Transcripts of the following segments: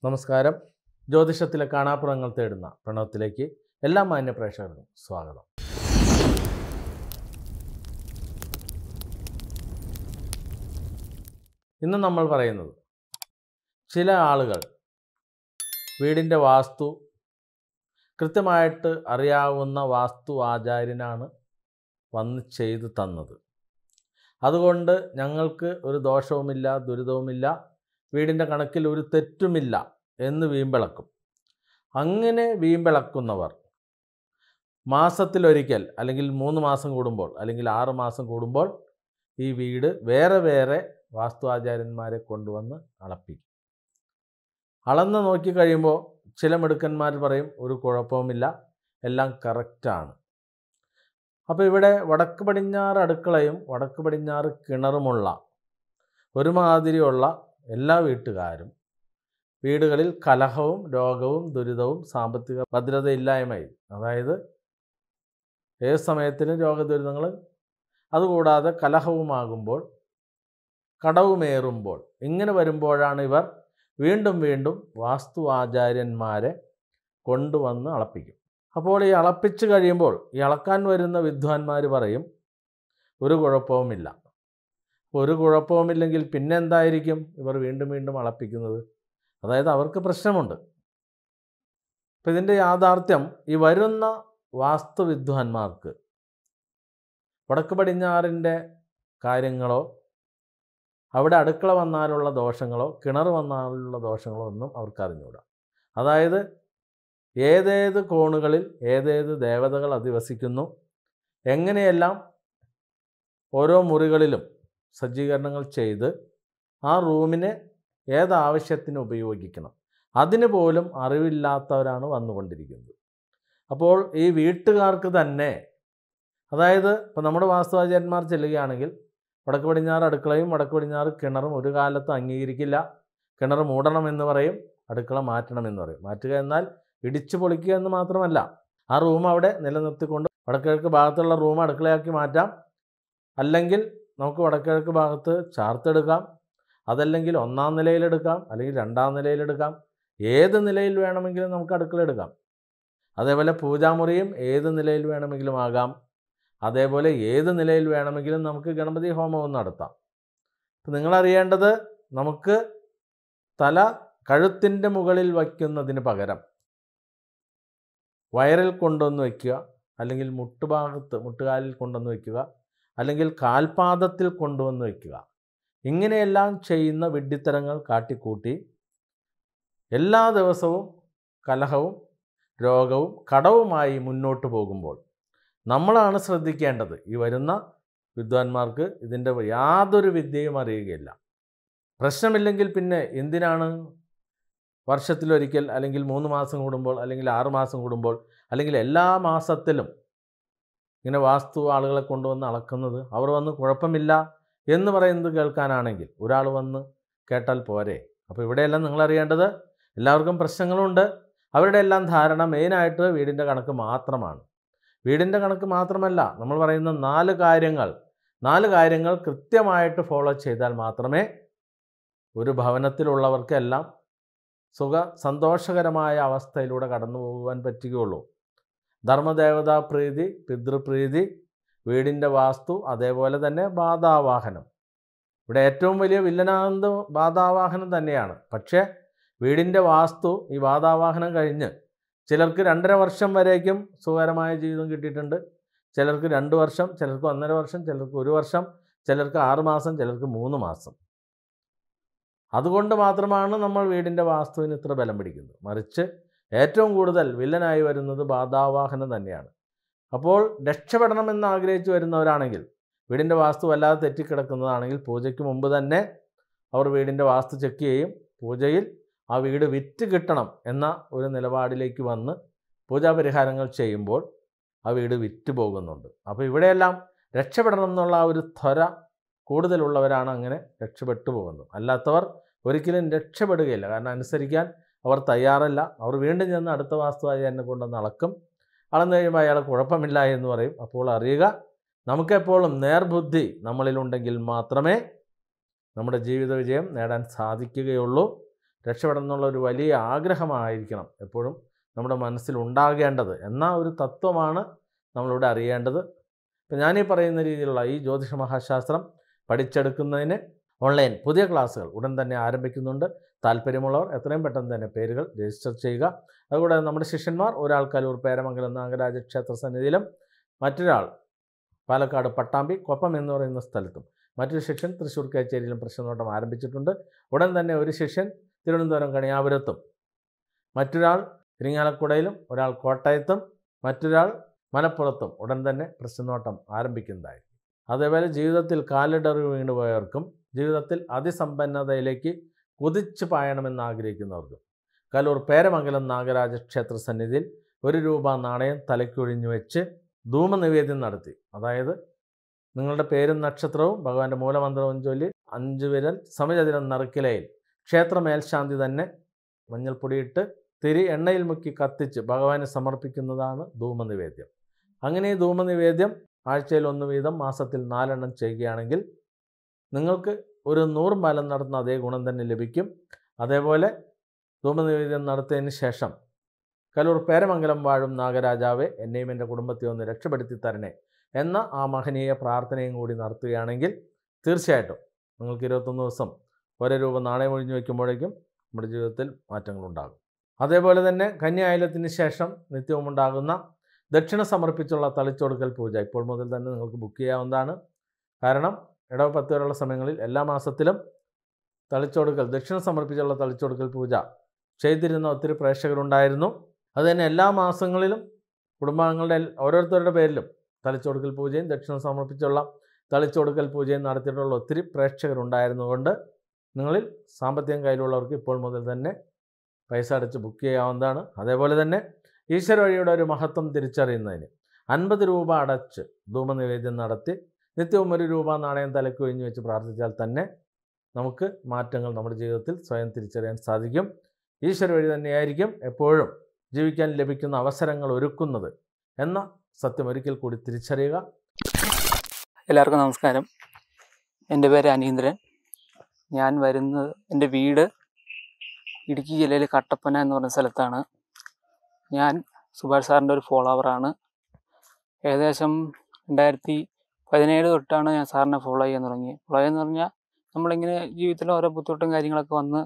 നമസ്കാരം ജ്യോതിഷത്തിലെ കാണാപ്പുറങ്ങൾ തേടുന്ന പ്രണവത്തിലേക്ക് എല്ലാ മാന്യ പ്രേക്ഷകർക്കും സ്വാഗതം ഇന്ന് നമ്മൾ പറയുന്നത് ചില ആളുകൾ വീടിൻ്റെ വാസ്തു കൃത്യമായിട്ട് അറിയാവുന്ന വാസ്തു ആചാര്യനാണ് വന്ന് ചെയ്തു തന്നത് അതുകൊണ്ട് ഞങ്ങൾക്ക് ഒരു ദോഷവുമില്ല ദുരിതവുമില്ല വീടിൻ്റെ കണക്കിൽ ഒരു തെറ്റുമില്ല എന്ന് വീമ്പിളക്കും അങ്ങനെ വീമ്പിളക്കുന്നവർ മാസത്തിലൊരിക്കൽ അല്ലെങ്കിൽ മൂന്ന് മാസം കൂടുമ്പോൾ അല്ലെങ്കിൽ ആറ് മാസം കൂടുമ്പോൾ ഈ വീട് വേറെ വേറെ വാസ്തു ആചാര്യന്മാരെ കൊണ്ടുവന്ന് അളപ്പിക്കും അളന്ന് നോക്കി കഴിയുമ്പോൾ ചില മിടുക്കന്മാർ പറയും ഒരു കുഴപ്പവുമില്ല എല്ലാം കറക്റ്റാണ് അപ്പോൾ ഇവിടെ വടക്ക് പടിഞ്ഞാറ് അടുക്കളയും വടക്ക് പടിഞ്ഞാറ് കിണറുമുള്ള ഒരുമാതിരിയുള്ള എല്ലാ വീട്ടുകാരും വീടുകളിൽ കലഹവും രോഗവും ദുരിതവും സാമ്പത്തിക ഭദ്രതയില്ലായ്മയും അതായത് ഏത് സമയത്തിനും രോഗദുരിതങ്ങൾ അതുകൂടാതെ കലഹവുമാകുമ്പോൾ കടവുമേറുമ്പോൾ ഇങ്ങനെ വരുമ്പോഴാണ് ഇവർ വീണ്ടും വീണ്ടും വാസ്തു ആചാര്യന്മാരെ കൊണ്ടുവന്ന് അളപ്പിക്കും അപ്പോൾ ഈ അളപ്പിച്ച് കഴിയുമ്പോൾ ഈ അളക്കാൻ വരുന്ന വിദ്വാൻമാർ പറയും ഒരു കുഴപ്പവുമില്ല ഒരു കുഴപ്പവുമില്ലെങ്കിൽ പിന്നെ എന്തായിരിക്കും ഇവർ വീണ്ടും വീണ്ടും അളപ്പിക്കുന്നത് അതായത് അവർക്ക് പ്രശ്നമുണ്ട് അപ്പം ഇതിൻ്റെ യാഥാർത്ഥ്യം ഈ വരുന്ന വാസ്തുവിദ്വാൻമാർക്ക് വടക്ക് പടിഞ്ഞാറിൻ്റെ കാര്യങ്ങളോ അവിടെ അടുക്കള വന്നാലുള്ള ദോഷങ്ങളോ കിണർ വന്നാലുള്ള ദോഷങ്ങളോ ഒന്നും അവർക്ക് അറിഞ്ഞുകൂടാ അതായത് ഏതേത് കോണുകളിൽ ഏതേത് ദേവതകൾ അധിവസിക്കുന്നു എങ്ങനെയെല്ലാം ഓരോ മുറികളിലും സജ്ജീകരണങ്ങൾ ചെയ്ത് ആ റൂമിനെ ഏതാവശ്യത്തിന് ഉപയോഗിക്കണം അതിന് പോലും അറിവില്ലാത്തവരാണ് വന്നുകൊണ്ടിരിക്കുന്നത് അപ്പോൾ ഈ വീട്ടുകാർക്ക് തന്നെ അതായത് ഇപ്പോൾ നമ്മുടെ വാസ്തുവാചാര്യന്മാർ ചെല്ലുകയാണെങ്കിൽ വടക്ക് പടിഞ്ഞാറ് അടുക്കളയും വടക്ക് പടിഞ്ഞാറ് കിണറും ഒരു കാലത്ത് അംഗീകരിക്കില്ല കിണർ മൂടണമെന്ന് പറയും അടുക്കള മാറ്റണമെന്ന് പറയും മാറ്റുക എന്നാൽ ഇടിച്ചു പൊളിക്കുക എന്ന് മാത്രമല്ല ആ റൂം അവിടെ നിലനിർത്തിക്കൊണ്ട് വടക്കിഴക്ക് ഭാഗത്തുള്ള റൂം അടുക്കളയാക്കി മാറ്റാം അല്ലെങ്കിൽ നമുക്ക് വടക്കിഴക്ക് ഭാഗത്ത് ചാർത്തെടുക്കാം അതല്ലെങ്കിൽ ഒന്നാം നിലയിലെടുക്കാം അല്ലെങ്കിൽ രണ്ടാം നിലയിലെടുക്കാം ഏത് നിലയിൽ വേണമെങ്കിലും നമുക്ക് അടുക്കള എടുക്കാം അതേപോലെ പൂജാമുറിയും ഏത് നിലയിൽ വേണമെങ്കിലും ആകാം അതേപോലെ ഏത് നിലയിൽ വേണമെങ്കിലും നമുക്ക് ഗണപതി ഹോമവും നടത്താം അപ്പം നിങ്ങളറിയേണ്ടത് നമുക്ക് തല കഴുത്തിൻ്റെ മുകളിൽ വയ്ക്കുന്നതിന് പകരം വയറിൽ കൊണ്ടുവന്ന് വയ്ക്കുക അല്ലെങ്കിൽ മുട്ടുഭാഗത്ത് മുട്ടുകാലിൽ കൊണ്ടുവന്ന് വയ്ക്കുക അല്ലെങ്കിൽ കാൽപാദത്തിൽ കൊണ്ടുവന്ന് വയ്ക്കുക ഇങ്ങനെയെല്ലാം ചെയ്യുന്ന വിഡ്ഢിത്തരങ്ങൾ കാട്ടിക്കൂട്ടി എല്ലാ ദിവസവും കലഹവും രോഗവും കടവുമായി മുന്നോട്ട് പോകുമ്പോൾ നമ്മളാണ് ശ്രദ്ധിക്കേണ്ടത് ഈ വരുന്ന വിദ്വാൻമാർക്ക് ഇതിൻ്റെ യാതൊരു വിദ്യയും അറിയുകയില്ല പ്രശ്നമില്ലെങ്കിൽ പിന്നെ എന്തിനാണ് വർഷത്തിലൊരിക്കൽ അല്ലെങ്കിൽ മൂന്ന് മാസം കൂടുമ്പോൾ അല്ലെങ്കിൽ ആറ് മാസം കൂടുമ്പോൾ അല്ലെങ്കിൽ എല്ലാ മാസത്തിലും ഇങ്ങനെ വാസ്തു ആളുകളെ കൊണ്ടുവന്ന് അളക്കുന്നത് അവർ വന്ന് കുഴപ്പമില്ല എന്ന് പറയുന്നത് കേൾക്കാനാണെങ്കിൽ ഒരാൾ വന്ന് കേട്ടാൽ പോരെ അപ്പോൾ ഇവിടെയെല്ലാം നിങ്ങളറിയേണ്ടത് എല്ലാവർക്കും പ്രശ്നങ്ങളുണ്ട് അവരുടെ എല്ലാം ധാരണ മെയിനായിട്ട് വീടിൻ്റെ കണക്ക് മാത്രമാണ് വീടിൻ്റെ കണക്ക് മാത്രമല്ല നമ്മൾ പറയുന്ന നാല് കാര്യങ്ങൾ നാല് കാര്യങ്ങൾ കൃത്യമായിട്ട് ഫോളോ ചെയ്താൽ മാത്രമേ ഒരു ഭവനത്തിലുള്ളവർക്കെല്ലാം സുഖ സന്തോഷകരമായ അവസ്ഥയിലൂടെ കടന്നു പോകുവാൻ പറ്റുകയുള്ളൂ ധർമ്മദേവതാ പ്രീതി പിതൃപ്രീതി വീടിൻ്റെ വാസ്തു അതേപോലെ തന്നെ ബാധാവാഹനം ഇവിടെ ഏറ്റവും വലിയ വില്ലനാകുന്നത് ബാധാവാഹനം തന്നെയാണ് പക്ഷേ വീടിൻ്റെ വാസ്തു ഈ ബാധാവാഹനം കഴിഞ്ഞ് ചിലർക്ക് രണ്ടര വർഷം വരേക്കും സുഖകരമായ ജീവിതം കിട്ടിയിട്ടുണ്ട് ചിലർക്ക് രണ്ട് വർഷം ചിലർക്ക് ഒന്നര വർഷം ചിലർക്ക് ഒരു വർഷം ചിലർക്ക് ആറ് മാസം ചിലർക്ക് മൂന്ന് മാസം അതുകൊണ്ട് മാത്രമാണ് നമ്മൾ വീടിൻ്റെ വാസ്തുവിന് ഇത്ര ബലം പിടിക്കുന്നത് മറിച്ച് ഏറ്റവും കൂടുതൽ വില്ലനായി വരുന്നത് ബാധാവാഹനം തന്നെയാണ് അപ്പോൾ രക്ഷപ്പെടണമെന്ന് ആഗ്രഹിച്ചു വരുന്നവരാണെങ്കിൽ വീടിൻ്റെ വാസ്തു വല്ലാതെ തെറ്റിക്കിടക്കുന്നതാണെങ്കിൽ പൂജയ്ക്ക് മുമ്പ് തന്നെ അവർ വീടിൻ്റെ വാസ്തു ചെക്ക് ചെയ്യും പൂജയിൽ ആ വീട് വിറ്റ് കിട്ടണം എന്ന ഒരു നിലപാടിലേക്ക് വന്ന് പൂജാപരിഹാരങ്ങൾ ചെയ്യുമ്പോൾ ആ വീട് വിറ്റ് പോകുന്നുണ്ട് അപ്പോൾ ഇവിടെയെല്ലാം രക്ഷപ്പെടണം എന്നുള്ള ആ ഒരു ത്വര കൂടുതലുള്ളവരാണ് അങ്ങനെ രക്ഷപ്പെട്ടു പോകുന്നത് അല്ലാത്തവർ ഒരിക്കലും രക്ഷപ്പെടുകയില്ല കാരണം അനുസരിക്കാൻ അവർ തയ്യാറല്ല അവർ വീണ്ടും ചെന്ന് അടുത്ത വാസ്തുവാചാരനെ കൊണ്ടുവന്ന് അളക്കും അളന്നു കഴിയുമ്പോൾ അയാൾ കുഴപ്പമില്ല എന്ന് പറയും അപ്പോൾ അറിയുക നമുക്കെപ്പോഴും നേർബുദ്ധി നമ്മളിലുണ്ടെങ്കിൽ മാത്രമേ നമ്മുടെ ജീവിത വിജയം നേടാൻ സാധിക്കുകയുള്ളൂ രക്ഷപ്പെടണം എന്നുള്ള ഒരു വലിയ ആഗ്രഹമായിരിക്കണം എപ്പോഴും നമ്മുടെ മനസ്സിൽ ഉണ്ടാകേണ്ടത് എന്ന ഒരു തത്വമാണ് നമ്മളിവിടെ അറിയേണ്ടത് ഇപ്പം ഞാനീ പറയുന്ന രീതിയിലുള്ള ഈ ജ്യോതിഷ മഹാശാസ്ത്രം പഠിച്ചെടുക്കുന്നതിന് ഓൺലൈൻ പുതിയ ക്ലാസ്സുകൾ ഉടൻ തന്നെ ആരംഭിക്കുന്നുണ്ട് താല്പര്യമുള്ളവർ എത്രയും പെട്ടെന്ന് തന്നെ പേരുകൾ രജിസ്റ്റർ ചെയ്യുക അതുകൂടാതെ നമ്മുടെ ശിഷ്യന്മാർ ഒരാൾ കലൂർ പേരമംഗലം നാഗരാജ ക്ഷേത്ര സന്നിധിയിലും മറ്റൊരാൾ പാലക്കാട് പട്ടാമ്പി കൊപ്പം എന്ന് പറയുന്ന സ്ഥലത്തും മറ്റൊരു ശിഷ്യൻ തൃശ്ശൂർ കച്ചേരിയിലും പ്രശ്നനോട്ടം ആരംഭിച്ചിട്ടുണ്ട് ഉടൻ തന്നെ ഒരു ശിഷ്യൻ തിരുവനന്തപുരം കണിയാപുരത്തും മറ്റൊരാൾ ഇരിങ്ങാലക്കുടയിലും ഒരാൾ കോട്ടയത്തും മറ്റൊരാൾ മലപ്പുറത്തും ഉടൻ തന്നെ പ്രശ്നനോട്ടം ആരംഭിക്കുന്നതായിരിക്കും അതേപോലെ ജീവിതത്തിൽ കാലിടറി വീണുപോയവർക്കും ജീവിതത്തിൽ അതിസമ്പന്നതയിലേക്ക് കുതിച്ചു പായണമെന്ന് ആഗ്രഹിക്കുന്നവർക്കും കലൂർ പേരമംഗലം നാഗരാജ ക്ഷേത്ര സന്നിധിയിൽ ഒരു രൂപ നാണയം തലയ്ക്കൊഴിഞ്ഞു വെച്ച് ധൂമനിവേദ്യം നടത്തി അതായത് നിങ്ങളുടെ പേരും നക്ഷത്രവും ഭഗവാന്റെ മൂലമന്ത്രവും ചൊല്ലി അഞ്ചു വിരൽ സമചതുരം നറുക്കിലയിൽ ക്ഷേത്ര മേൽശാന്തി തന്നെ മഞ്ഞൾപ്പൊടിയിട്ട് തിരി എണ്ണയിൽ മുക്കി കത്തിച്ച് ഭഗവാന് സമർപ്പിക്കുന്നതാണ് ധൂമനിവേദ്യം അങ്ങനെ ഈ ധൂമനിവേദ്യം ആഴ്ചയിൽ ഒന്ന് വീതം മാസത്തിൽ നാലെണ്ണം ചെയ്യുകയാണെങ്കിൽ നിങ്ങൾക്ക് ഒരു നൂറ് മലം നടത്തുന്ന അതേ ഗുണം തന്നെ ലഭിക്കും അതേപോലെ ധൂമനിവേദ്യം നടത്തിയതിന് ശേഷം കലൂർ പേരമംഗലം വാഴും നാഗരാജാവെ എന്നെയും എൻ്റെ കുടുംബത്തെ ഒന്ന് രക്ഷപ്പെടുത്തി തരണേ എന്ന ആ മഹനീയ പ്രാർത്ഥനയും കൂടി നടത്തുകയാണെങ്കിൽ തീർച്ചയായിട്ടും നിങ്ങൾക്ക് ഇരുപത്തൊന്ന് ദിവസം ഓരോ രൂപ നാണയം ഒഴിഞ്ഞു വയ്ക്കുമ്പോഴേക്കും നമ്മുടെ ജീവിതത്തിൽ മാറ്റങ്ങളുണ്ടാകും അതേപോലെ തന്നെ കന്യായലത്തിന് ശേഷം നിത്യവും ഉണ്ടാകുന്ന ദക്ഷിണ സമർപ്പിച്ചുള്ള തളിച്ചൊടുക്കൽ പൂജ ഇപ്പോൾ മുതൽ തന്നെ നിങ്ങൾക്ക് ബുക്ക് ചെയ്യാവുന്നതാണ് കാരണം ഇടവ പത്ത് വരെയുള്ള സമയങ്ങളിൽ എല്ലാ മാസത്തിലും തളിച്ചൊടുക്കൽ ദക്ഷിണ സമർപ്പിച്ചുള്ള തളിച്ചൊടുക്കൽ പൂജ ചെയ്തിരുന്ന ഒത്തിരി പ്രേക്ഷകരുണ്ടായിരുന്നു അതുതന്നെ എല്ലാ മാസങ്ങളിലും കുടുംബാംഗങ്ങളുടെ എൽ- ഓരോരുത്തരുടെ പേരിലും തളിച്ചൊടുക്കൽ പൂജയും ദക്ഷിണ സമർപ്പിച്ചുള്ള തളിച്ചൊടുക്കൽ പൂജയും നടത്തിയിട്ടുള്ള ഒത്തിരി പ്രേക്ഷകരുണ്ടായിരുന്നുകൊണ്ട് നിങ്ങളിൽ സാമ്പത്തികം കയ്യിലുള്ളവർക്ക് ഇപ്പോൾ മുതൽ തന്നെ പൈസ അടച്ച് ബുക്ക് ചെയ്യാവുന്നതാണ് അതേപോലെ തന്നെ ഈശ്വര വഴിയുടെ ഒരു മഹത്വം തിരിച്ചറിയുന്നതിന് അൻപത് രൂപ അടച്ച് ധൂമനിവേദ്യം നടത്തി നിത്യവും ഒരു രൂപ നാണയം തലയ്ക്ക് ഒഴിഞ്ഞു വെച്ച് പ്രാർത്ഥിച്ചാൽ തന്നെ നമുക്ക് മാറ്റങ്ങൾ നമ്മുടെ ജീവിതത്തിൽ സ്വയം തിരിച്ചറിയാൻ സാധിക്കും ഈശ്വര വഴി തന്നെയായിരിക്കും എപ്പോഴും ജീവിക്കാൻ ലഭിക്കുന്ന അവസരങ്ങൾ ഒരുക്കുന്നത് എന്ന സത്യം ഒരിക്കൽ കൂടി തിരിച്ചറിയുക എല്ലാവർക്കും നമസ്കാരം എൻ്റെ പേര് അനീന്ദ്രൻ ഞാൻ വരുന്നത് എൻ്റെ വീട് ഇടുക്കി ജില്ലയിൽ കട്ടപ്പന എന്ന് പറയുന്ന സ്ഥലത്താണ് ഞാൻ സുഭാഷ് സാറിൻ്റെ ഒരു ഫോളോവറാണ് ഏകദേശം രണ്ടായിരത്തി പതിനേഴ് തൊട്ടാണ് ഞാൻ സാറിനെ ഫോളോ ചെയ്യാൻ തുടങ്ങിയത് ഫോളോ ചെയ്യാന്ന് പറഞ്ഞാൽ നമ്മളിങ്ങനെ ജീവിതത്തിൽ ഓരോ ബുദ്ധിമുട്ടും കാര്യങ്ങളൊക്കെ വന്ന്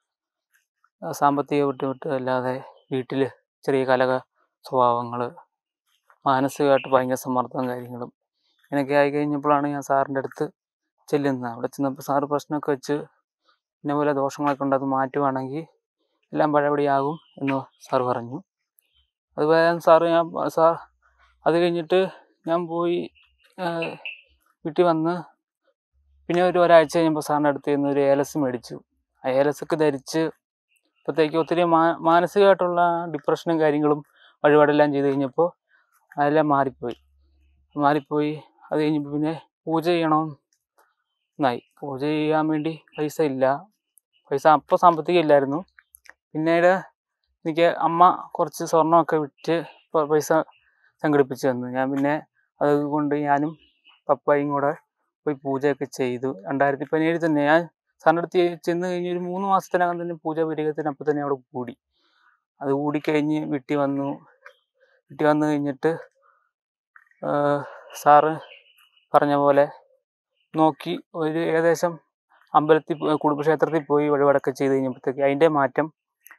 ആ, സാമ്പത്തിക ബുദ്ധിമുട്ട് അല്ലാതെ വീട്ടിൽ ചെറിയ കലക സ്വഭാവങ്ങൾ മാനസികമായിട്ട് ഭയങ്കര സമ്മർദ്ദവും കാര്യങ്ങളും ഇങ്ങനെയൊക്കെ ആയി കഴിഞ്ഞപ്പോഴാണ് ഞാൻ സാറിൻ്റെ അടുത്ത് ചെല്ലുന്നത് അവിടെ ചെന്നപ്പോൾ സാറ് പ്രശ്നമൊക്കെ വെച്ച് ഇന്ന പോലെ ദോഷങ്ങളൊക്കെ ഉണ്ട് അത് മാറ്റുവാണെങ്കിൽ എല്ലാം പഴയപടിയാകും എന്ന് സാറ് പറഞ്ഞു അതുപോലെ സാറ് ഞാൻ സാർ അത് കഴിഞ്ഞിട്ട് ഞാൻ പോയി ആ, വീട്ടിൽ വന്ന് പിന്നെ ഒരു ഒരാഴ്ച കഴിയുമ്പോൾ സാറിൻ്റെ അടുത്ത് നിന്ന് ഒരു ഏലസ് മേടിച്ചു ആ ഏലസൊക്കെ ധരിച്ച് അപ്പോഴത്തേക്ക് ഒത്തിരി മാ മാനസികമായിട്ടുള്ള ഡിപ്രഷനും കാര്യങ്ങളും വഴിപാടെല്ലാം ചെയ്ത് കഴിഞ്ഞപ്പോൾ അതെല്ലാം മാറിപ്പോയി മാറിപ്പോയി അത് കഴിഞ്ഞപ്പോൾ പിന്നെ പൂജ ചെയ്യണം എന്നായി പൂജ ചെയ്യാൻ വേണ്ടി പൈസ ഇല്ല പൈസ അപ്പോൾ സാമ്പത്തികം ഇല്ലായിരുന്നു പിന്നീട് എനിക്ക് അമ്മ കുറച്ച് സ്വർണ്ണമൊക്കെ വിറ്റ് പ- പൈസ സംഘടിപ്പിച്ച് തന്നു ഞാൻ പിന്നെ അത് കൊണ്ട് ഞാനും പപ്പായും കൂടെ പോയി പൂജയൊക്കെ ചെയ്തു രണ്ടായിരത്തി പതിനേഴിൽ തന്നെ ഞാൻ സാറിൻ്റെ അടുത്ത് ചെന്ന് കഴിഞ്ഞ് ഒരു മൂന്ന് മാസത്തിനകം തന്നെ പൂജ പരിഹരത്തിന് അപ്പം തന്നെ അവിടെ കൂടി അത് കൂടിക്കഴിഞ്ഞ് വീട്ടിൽ വന്നു വീട്ടിൽ വന്നു കഴിഞ്ഞിട്ട് ആ, സാറ് പറഞ്ഞ പോലെ നോക്കി ഒരു ഏകദേശം അമ്പലത്തിൽ പോ- കുടുംബക്ഷേത്രത്തിൽ പോയി വഴിപാടൊക്കെ ചെയ്ത് കഴിഞ്ഞപ്പോഴത്തേക്ക് അതിൻ്റെ മാറ്റം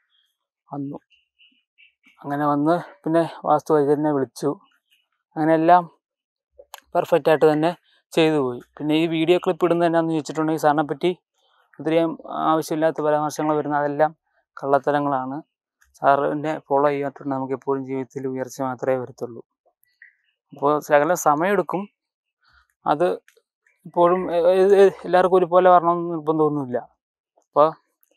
വന്നു അങ്ങനെ വന്ന് പിന്നെ വാസ്തു വൈദ്യനെ വിളിച്ചു അങ്ങനെ എല്ലാം പെർഫെക്റ്റ് ആയിട്ട് തന്നെ ചെയ്തു പോയി പിന്നെ ഈ വീഡിയോ ക്ലിപ്പ് ഇടുന്നത് എന്നാന്ന് ചോദിച്ചിട്ടുണ്ടെങ്കിൽ സാറിനെ പറ്റി ഒത്തിരി ആവശ്യമില്ലാത്ത പരാമർശങ്ങൾ വരുന്ന അതെല്ലാം കള്ളത്തരങ്ങളാണ് സാറിനെ ഫോളോ ചെയ്യാത്തുണ്ട് നമുക്ക് എപ്പോഴും ജീവിതത്തിൽ ഉയർച്ച മാത്രമേ വരത്തുള്ളൂ അപ്പോൾ ശകലം സമയമെടുക്കും അത് ഇപ്പോഴും എ- എ- എ- എല്ലാവർക്കും ഒരുപോലെ വരണമെന്ന് നിർബന്ധമൊന്നുമില്ല അപ്പോൾ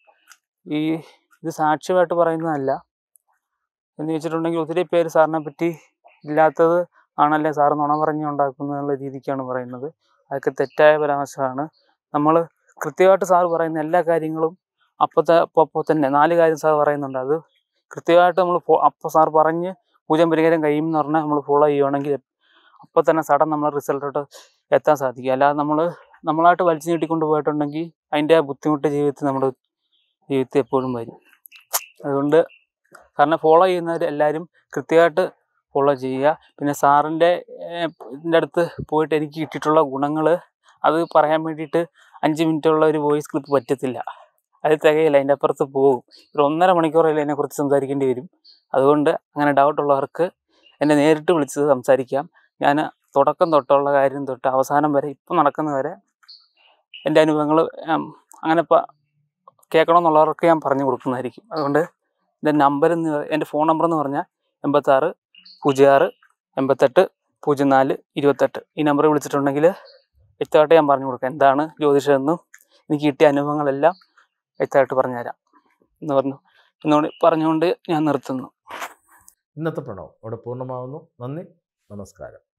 ഈ ഇത് സാക്ഷ്യമായിട്ട് പറയുന്നതല്ല എന്ന് വെച്ചിട്ടുണ്ടെങ്കിൽ ഒത്തിരി പേര് സാറിനെ പറ്റി ഇല്ലാത്തത് ആണല്ലേ സാറ് നുണ പറഞ്ഞ് ഉണ്ടാക്കുന്നത് എന്നുള്ള രീതിക്കാണ് പറയുന്നത് അതൊക്കെ തെറ്റായ പരാമർശമാണ് നമ്മൾ കൃത്യമായിട്ട് സാറ് പറയുന്ന എല്ലാ കാര്യങ്ങളും അപ്പോഴത്തെ അപ്പോൾ അപ്പോൾ തന്നെ നാല് കാര്യം സാർ പറയുന്നുണ്ട് അത് കൃത്യമായിട്ട് നമ്മൾ അപ്പോൾ സാർ പറഞ്ഞ് പൂജ പരിഹാരം കഴിയുമെന്ന് പറഞ്ഞാൽ നമ്മൾ ഫോളോ ചെയ്യുവാണെങ്കിൽ അപ്പോൾ തന്നെ സഡൻ നമ്മൾ റിസൾട്ടോട്ട് എത്താൻ സാധിക്കും അല്ലാതെ നമ്മൾ നമ്മളായിട്ട് വലിച്ചു നീട്ടിക്കൊണ്ട് പോയിട്ടുണ്ടെങ്കിൽ അതിൻ്റെ ആ ബുദ്ധിമുട്ട് ജീവിതത്തിൽ നമ്മൾ ജീവിതത്തിൽ എപ്പോഴും വരും അതുകൊണ്ട് കാരണം ഫോളോ ചെയ്യുന്നവർ എല്ലാവരും കൃത്യമായിട്ട് ഫോളോ ചെയ്യുക പിന്നെ സാറിൻ്റെ ഇതിൻ്റെ അടുത്ത് പോയിട്ട് എനിക്ക് കിട്ടിയിട്ടുള്ള ഗുണങ്ങൾ അത് പറയാൻ വേണ്ടിയിട്ട് അഞ്ച് മിനിറ്റുള്ള ഒരു വോയിസ് ക്ലിപ്പ് പറ്റത്തില്ല അത് തികയില്ല അതിൻ്റെ അപ്പുറത്ത് പോകും ഒരു ഒന്നര മണിക്കൂറല്ലേ അതിനെക്കുറിച്ച് സംസാരിക്കേണ്ടി വരും അതുകൊണ്ട് അങ്ങനെ ഡൗട്ടുള്ളവർക്ക് എന്നെ നേരിട്ട് വിളിച്ച് സംസാരിക്കാം ഞാൻ തുടക്കം തൊട്ടുള്ള കാര്യം തൊട്ട് അവസാനം വരെ ഇപ്പം നടക്കുന്ന വരെ എൻ്റെ അനുഭവങ്ങൾ അങ്ങനെ ഇപ്പം കേൾക്കണമെന്നുള്ളവർക്ക് ഞാൻ പറഞ്ഞു കൊടുക്കുന്നതായിരിക്കും അതുകൊണ്ട് എൻ്റെ നമ്പർ എന്ന് എൻ്റെ ഫോൺ നമ്പർ എന്ന് പറഞ്ഞാൽ എൺപത്താറ് പൂജ്യം ആറ് എൺപത്തെട്ട് പൂജ്യം നാല് ഇരുപത്തെട്ട് ഈ നമ്പർ വിളിച്ചിട്ടുണ്ടെങ്കിൽ വ്യക്തമായിട്ട് ഞാൻ പറഞ്ഞു കൊടുക്കാം എന്താണ് ജ്യോതിഷം എന്നും എനിക്ക് കിട്ടിയ അനുഭവങ്ങളെല്ലാം വ്യക്തമായിട്ട് പറഞ്ഞുതരാം എന്ന് പറഞ്ഞു എന്നോട് പറഞ്ഞുകൊണ്ട് ഞാൻ നിർത്തുന്നു ഇന്നത്തെ പ്രണവം ഇവിടെ പൂർണ്ണമാവുന്നു നന്ദി നമസ്കാരം